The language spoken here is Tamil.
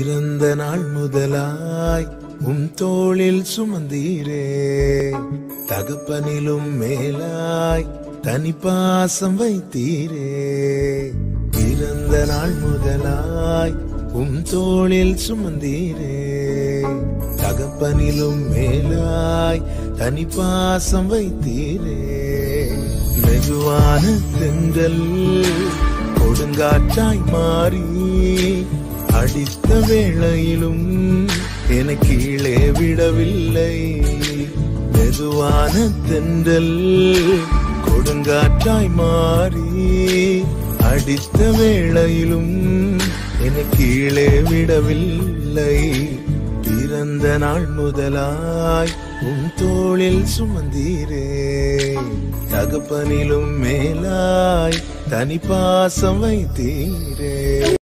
பிறந்த நாள் முதலாய் உம் தோளில் சுமந்தீரே தகப்பனிலும் மேலாய் தனி பாசம் வைத்தீரே பிறந்த நாள் முதலாய் உம் தோளில் சுமந்தீரே தகப்பனிலும் மேலாய் தனி பாசம் வைத்தீரே மெதுவான தென்றல் கொடுங்காற்றாய் மாறி அடித்த வேளையிலும் என கீழே விடவில்லை மெதுவான தென்றல் கொடுங்காற்றாய் மாறி அடித்த வேளையிலும் என கீழே விடவில்லை பிறந்த நாள் முதலாய் உன் தோளில் சுமந்தீரே தகப்பனிலும் மேலாய் தனி பாசம் வைத்தீரே